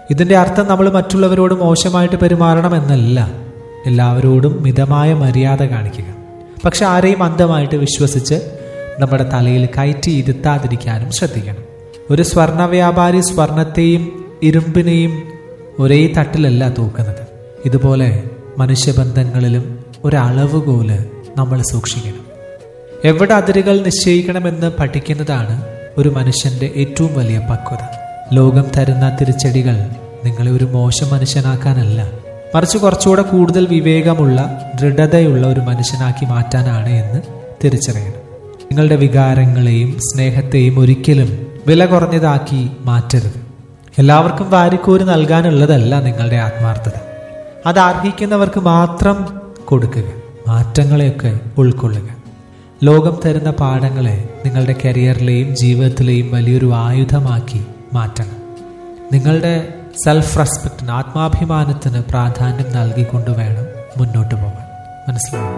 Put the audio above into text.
ഇതിന്റെ അർത്ഥം നമ്മൾ മറ്റുള്ളവരോട് മോശമായിട്ട് പെരുമാറണം എന്നല്ല എല്ലാവരോടും മിതമായ മര്യാദ കാണിക്കുക പക്ഷെ ആരെയും അന്ധമായിട്ട് വിശ്വസിച്ച് നമ്മുടെ തലയിൽ കയറ്റി ഇരുത്താതിരിക്കാനും ശ്രദ്ധിക്കണം ഒരു സ്വർണ്ണ വ്യാപാരി സ്വർണത്തെയും ഇരുമ്പിനെയും ഒരേ തട്ടിലല്ല തൂക്കുന്നത് ഇതുപോലെ മനുഷ്യബന്ധങ്ങളിലും ഒരളവുകോല് നമ്മൾ സൂക്ഷിക്കണം എവിടെ അതിരുകൾ നിശ്ചയിക്കണമെന്ന് പഠിക്കുന്നതാണ് ഒരു മനുഷ്യന്റെ ഏറ്റവും വലിയ പക്വത ലോകം തരുന്ന തിരിച്ചടികൾ നിങ്ങളെ ഒരു മോശം മനുഷ്യനാക്കാനല്ല മറിച്ച് കുറച്ചുകൂടെ കൂടുതൽ വിവേകമുള്ള ദൃഢതയുള്ള ഒരു മനുഷ്യനാക്കി മാറ്റാനാണ് എന്ന് തിരിച്ചറിയണം നിങ്ങളുടെ വികാരങ്ങളെയും സ്നേഹത്തെയും ഒരിക്കലും വില കുറഞ്ഞതാക്കി മാറ്റരുത് എല്ലാവർക്കും വാരിക്കോരി നൽകാനുള്ളതല്ല നിങ്ങളുടെ ആത്മാർത്ഥത അത് അർഹിക്കുന്നവർക്ക് മാത്രം കൊടുക്കുക മാറ്റങ്ങളെയൊക്കെ ഉൾക്കൊള്ളുക ലോകം തരുന്ന പാഠങ്ങളെ നിങ്ങളുടെ കരിയറിലെയും ജീവിതത്തിലെയും വലിയൊരു ആയുധമാക്കി മാറ്റണം നിങ്ങളുടെ സെൽഫ് റെസ്പെക്റ്റിന് ആത്മാഭിമാനത്തിന് പ്രാധാന്യം നൽകിക്കൊണ്ട് വേണം മുന്നോട്ട് പോകാൻ മനസ്സിലാവും